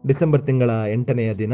December ತಿಂಗಳ ಎಂಟನೆಯ ದಿನ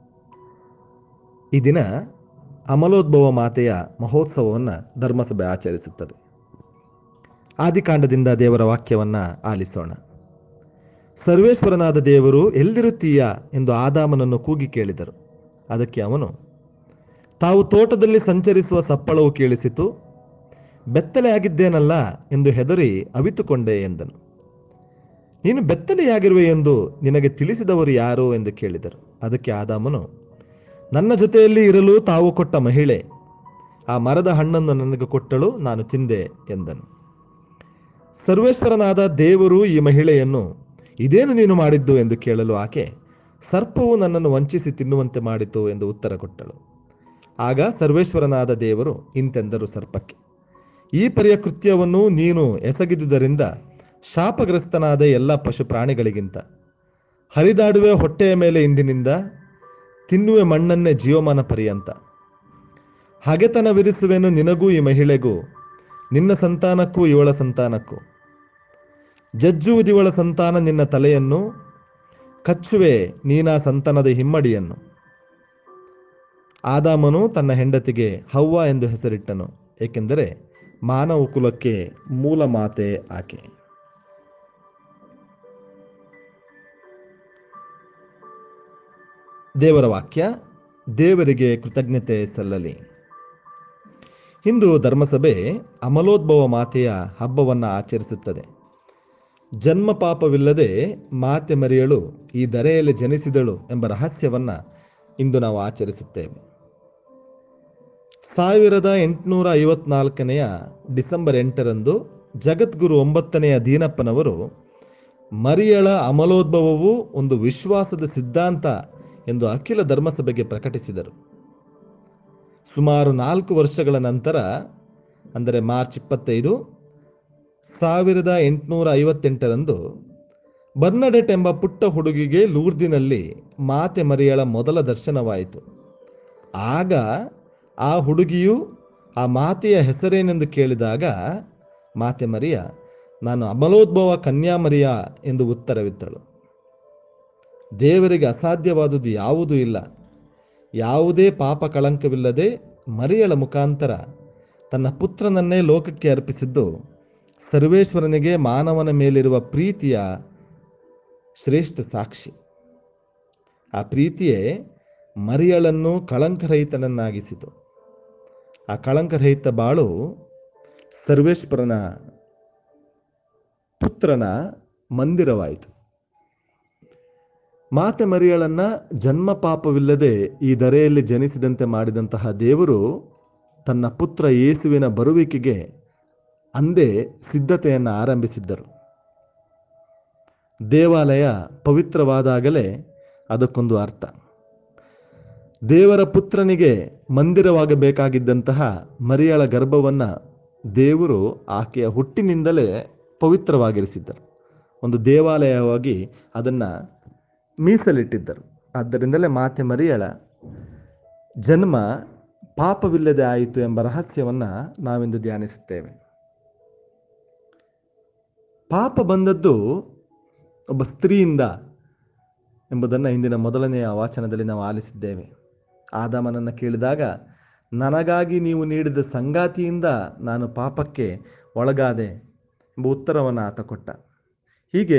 ಈ ದಿನ ಅಮಲೋದ್ಭವ ಮಾತೆಯ ಮಹೋತ್ಸವವನ್ನು ಧರ್ಮಸಭೆ ಆಚರಿಸುತ್ತದೆ ಆದಿಕಾಂಡದಿಂದ ದೇವರ ವಾಕ್ಯವನ್ನು ಆಲಿಸೋಣ ಸರ್ವೇಶ್ವರನಾದ ದೇವರು ಎಲ್ಲಿರುತ್ತೀಯಾ ಎಂದು ಆದಾಮನನ್ನು ಕೂಗಿ ಕೇಳಿದರು ಅದಕ್ಕೆ ಅವನು ತಾವು ತೋಟದಲ್ಲಿ ಸಂಚರಿಸುವ ಸಪ್ಪಳವು ಕೇಳಿಸಿತು ಬೆತ್ತಲೆಯಾಗಿದ್ದೇನಲ್ಲ ಎಂದು ಹೆದರಿ ಅವಿತುಕೊಂಡೆ ಎಂದನು ನೀನು ಬೆತ್ತಲೆಯಾಗಿರುವೆ ಎಂದು ನಿನಗೆ ತಿಳಿಸಿದವರು ಯಾರು ಎಂದು ಕೇಳಿದರು ಅದಕ್ಕೆ ಆದಾಮನು ನನ್ನ ಜೊತೆಯಲ್ಲಿ ಇರಲು ತಾವು ಕೊಟ್ಟ ಮಹಿಳೆ ಆ ಮರದ ಹಣ್ಣನ್ನು ನನಗೆ ಕೊಟ್ಟಳು ನಾನು ತಿಂದೆ ಎಂದನು ಸರ್ವೇಶ್ವರನಾದ ದೇವರು ಈ ಮಹಿಳೆಯನ್ನು ಇದೇನು ನೀನು ಮಾಡಿದ್ದು ಎಂದು ಕೇಳಲು ಆಕೆ ಸರ್ಪವು ನನ್ನನ್ನು ವಂಚಿಸಿ ತಿನ್ನುವಂತೆ ಮಾಡಿತು ಎಂದು ಉತ್ತರ ಕೊಟ್ಟಳು ಆಗ ಸರ್ವೇಶ್ವರನಾದ ದೇವರು ಇಂತೆಂದರು ಸರ್ಪಕ್ಕೆ ಈ ಪರಿಯ ಕೃತ್ಯವನ್ನು ನೀನು ಎಸಗಿದುದರಿಂದ ಶಾಪಗ್ರಸ್ತನಾದ ಎಲ್ಲ ಪಶು ಪ್ರಾಣಿಗಳಿಗಿಂತ ಹರಿದಾಡುವೆ ಹೊಟ್ಟೆಯ ಮೇಲೆ ಇಂದಿನಿಂದ ತಿನ್ನುವೆ ಮಣ್ಣನ್ನೇ ಜೀವಮಾನ ಪರ್ಯಂತ ಹಗೆತನವಿರಿಸುವೆನು ನಿನಗೂ ಈ ಮಹಿಳೆಗೂ ನಿನ್ನ ಸಂತಾನಕ್ಕೂ ಇವಳ ಸಂತಾನಕ್ಕೂ ಜಜ್ಜುವುದಿವಳ ಸಂತಾನ ನಿನ್ನ ತಲೆಯನ್ನು ಕಚ್ಚುವೆ ನೀನಾ ಸಂತಾನದ ಹಿಮ್ಮಡಿಯನ್ನು ಆದಾಮನು ತನ್ನ ಹೆಂಡತಿಗೆ ಹವ್ವ ಎಂದು ಹೆಸರಿಟ್ಟನು ಏಕೆಂದರೆ ಮಾನವ ಕುಲಕ್ಕೆ ಮೂಲ ಮಾತೆ ಆಕೆ ದೇವರ ವಾಕ್ಯ ದೇವರಿಗೆ ಕೃತಜ್ಞತೆ ಸಲ್ಲಲಿ ಹಿಂದೂ ಧರ್ಮಸಭೆ ಅಮಲೋದ್ಭವ ಮಾತೆಯ ಹಬ್ಬವನ್ನು ಆಚರಿಸುತ್ತದೆ ಜನ್ಮ ಪಾಪವಿಲ್ಲದೆ ಮಾತೆ ಮರಿಯಳು ಈ ಧರೆಯಲ್ಲಿ ಜನಿಸಿದಳು ಎಂಬ ರಹಸ್ಯವನ್ನು ಇಂದು ನಾವು ಆಚರಿಸುತ್ತೇವೆ ಸಾವಿರದ ಎಂಟುನೂರ ಐವತ್ನಾಲ್ಕನೆಯ ಡಿಸೆಂಬರ್ ಎಂಟರಂದು ಜಗದ್ಗುರು ಒಂಬತ್ತನೆಯ ದೀನಪ್ಪನವರು ಮರಿಯಳ ಅಮಲೋದ್ಭವವು ಒಂದು ವಿಶ್ವಾಸದ ಸಿದ್ಧಾಂತ ಎಂದು ಅಖಿಲ ಧರ್ಮಸಭೆಗೆ ಪ್ರಕಟಿಸಿದರು ಸುಮಾರು ನಾಲ್ಕು ವರ್ಷಗಳ ನಂತರ ಅಂದರೆ ಮಾರ್ಚ್ ಇಪ್ಪತ್ತೈದು ಸಾವಿರದ ಎಂಟುನೂರ ಐವತ್ತೆಂಟರಂದು ಬರ್ನಡೆಟ್ ಎಂಬ ಪುಟ್ಟ ಹುಡುಗಿಗೆ ಲೂರ್ದಿನಲ್ಲಿ ಮಾತೆ ಮರಿಯಳ ಮೊದಲ ದರ್ಶನವಾಯಿತು ಆಗ ಆ ಹುಡುಗಿಯು ಆ ಮಾತೆಯ ಹೆಸರೇನೆಂದು ಕೇಳಿದಾಗ ಮಾತೆ ಮರಿಯ ನಾನು ಅಮಲೋದ್ಭವ ಕನ್ಯಾಮರಿಯ ಎಂದು ಉತ್ತರವಿತ್ತಳು ದೇವರಿಗೆ ಅಸಾಧ್ಯವಾದುದು ಯಾವುದೂ ಇಲ್ಲ ಯಾವುದೇ ಪಾಪ ಕಳಂಕವಿಲ್ಲದೆ ಮರಿಯಳ ಮುಖಾಂತರ ತನ್ನ ಪುತ್ರನನ್ನೇ ಲೋಕಕ್ಕೆ ಅರ್ಪಿಸಿದ್ದು ಸರ್ವೇಶ್ವರನಿಗೆ ಮಾನವನ ಮೇಲಿರುವ ಪ್ರೀತಿಯ ಶ್ರೇಷ್ಠ ಸಾಕ್ಷಿ ಆ ಪ್ರೀತಿಯೇ ಮರಿಯಳನ್ನು ಕಳಂಕರಹಿತನನ್ನಾಗಿಸಿತು ಆ ಕಳಂಕರಹಿತ ಬಾಳು ಸರ್ವೇಶ್ವರನ ಪುತ್ರನ ಮಂದಿರವಾಯಿತು ಮಾತೆ ಮರಿಯಳನ್ನ ಜನ್ಮ ಪಾಪವಿಲ್ಲದೆ ಈ ಧರೆಯಲ್ಲಿ ಜನಿಸಿದಂತೆ ಮಾಡಿದಂತಹ ದೇವರು ತನ್ನ ಪುತ್ರ ಯೇಸುವಿನ ಬರುವಿಕೆಗೆ ಅಂದೇ ಸಿದ್ಧತೆಯನ್ನು ಆರಂಭಿಸಿದ್ದರು ದೇವಾಲಯ ಪವಿತ್ರವಾದಾಗಲೇ ಅದಕ್ಕೊಂದು ಅರ್ಥ ದೇವರ ಪುತ್ರನಿಗೆ ಮಂದಿರವಾಗಬೇಕಾಗಿದ್ದಂತಹ ಮರಿಯಳ ಗರ್ಭವನ್ನು ದೇವರು ಆಕೆಯ ಹುಟ್ಟಿನಿಂದಲೇ ಪವಿತ್ರವಾಗಿರಿಸಿದ್ದರು ಒಂದು ದೇವಾಲಯವಾಗಿ ಅದನ್ನು ಮೀಸಲಿಟ್ಟಿದ್ದರು ಆದ್ದರಿಂದಲೇ ಮಾತೆ ಮರಿಯಳ ಜನ್ಮ ಪಾಪವಿಲ್ಲದೆ ಆಯಿತು ಎಂಬ ರಹಸ್ಯವನ್ನು ನಾವಿಂದು ಧ್ಯಾನಿಸುತ್ತೇವೆ ಪಾಪ ಬಂದದ್ದು ಒಬ್ಬ ಸ್ತ್ರೀಯಿಂದ ಎಂಬುದನ್ನು ಇಂದಿನ ಮೊದಲನೆಯ ವಾಚನದಲ್ಲಿ ನಾವು ಆಲಿಸಿದ್ದೇವೆ ಆದಾಮನನ್ನು ಕೇಳಿದಾಗ ನನಗಾಗಿ ನೀವು ನೀಡಿದ ಸಂಗಾತಿಯಿಂದ ನಾನು ಪಾಪಕ್ಕೆ ಒಳಗಾದೆ ಎಂಬ ಉತ್ತರವನ್ನು ಆತ ಕೊಟ್ಟ ಹೀಗೆ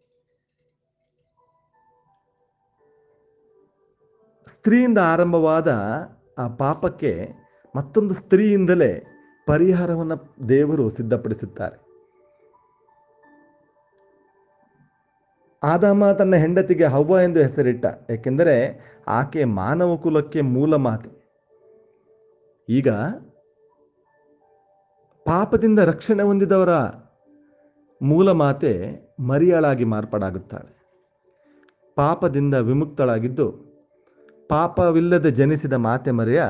ಸ್ತ್ರೀಯಿಂದ ಆರಂಭವಾದ ಆ ಪಾಪಕ್ಕೆ ಮತ್ತೊಂದು ಸ್ತ್ರೀಯಿಂದಲೇ ಪರಿಹಾರವನ್ನು ದೇವರು ಸಿದ್ಧಪಡಿಸುತ್ತಾರೆ ಆದಾಮ ತನ್ನ ಹೆಂಡತಿಗೆ ಹವ್ವ ಎಂದು ಹೆಸರಿಟ್ಟ ಏಕೆಂದರೆ ಆಕೆ ಮಾನವ ಕುಲಕ್ಕೆ ಮೂಲ ಮಾತೆ ಈಗ ಪಾಪದಿಂದ ರಕ್ಷಣೆ ಹೊಂದಿದವರ ಮೂಲ ಮಾತೆ ಮರಿಯಾಳಾಗಿ ಮಾರ್ಪಾಡಾಗುತ್ತಾಳೆ ಪಾಪದಿಂದ ವಿಮುಕ್ತಳಾಗಿದ್ದು ಪಾಪವಿಲ್ಲದೆ ಜನಿಸಿದ ಮಾತೆ ಮರಿಯ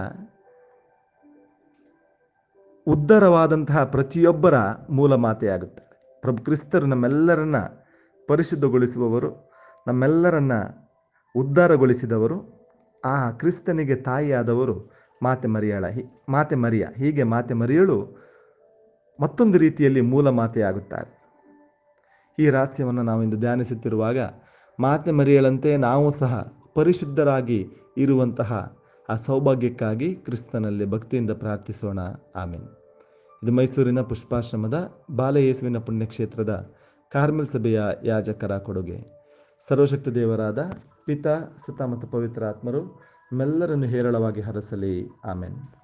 ಉದ್ಧರವಾದಂತಹ ಪ್ರತಿಯೊಬ್ಬರ ಮೂಲ ಮಾತೆಯಾಗುತ್ತಾಳೆ ಪ್ರಭು ಕ್ರಿಸ್ತರು ನಮ್ಮೆಲ್ಲರನ್ನ ಪರಿಶುದ್ಧಗೊಳಿಸುವವರು ನಮ್ಮೆಲ್ಲರನ್ನ ಉದ್ಧಾರಗೊಳಿಸಿದವರು ಆ ಕ್ರಿಸ್ತನಿಗೆ ತಾಯಿಯಾದವರು ಮಾತೆ ಮರಿಯಾಳ ಹಿ ಮಾತೆ ಮರಿಯ ಹೀಗೆ ಮಾತೆ ಮರಿಯಳು ಮತ್ತೊಂದು ರೀತಿಯಲ್ಲಿ ಮೂಲ ಮಾತೆಯಾಗುತ್ತಾರೆ ಈ ರಹಸ್ಯವನ್ನು ನಾವು ಇಂದು ಧ್ಯಾನಿಸುತ್ತಿರುವಾಗ ಮಾತೆ ಮರಿಯಳಂತೆ ನಾವು ಸಹ ಪರಿಶುದ್ಧರಾಗಿ ಇರುವಂತಹ ಆ ಸೌಭಾಗ್ಯಕ್ಕಾಗಿ ಕ್ರಿಸ್ತನಲ್ಲಿ ಭಕ್ತಿಯಿಂದ ಪ್ರಾರ್ಥಿಸೋಣ ಆಮೇಲೆ ಇದು ಮೈಸೂರಿನ ಪುಷ್ಪಾಶ್ರಮದ ಬಾಲಯೇಸುವಿನ ಪುಣ್ಯಕ್ಷೇತ್ರದ ಕಾರ್ಮೆಲ್ ಸಭೆಯ ಯಾಜಕರ ಕೊಡುಗೆ ಸರ್ವಶಕ್ತಿ ದೇವರಾದ ಪಿತಾ ಸುತ್ತ ಮತ್ತು ಪವಿತ್ರ ಆತ್ಮರು ನಮ್ಮೆಲ್ಲರನ್ನು ಹೇರಳವಾಗಿ ಹರಸಲಿ ಆಮೇನ್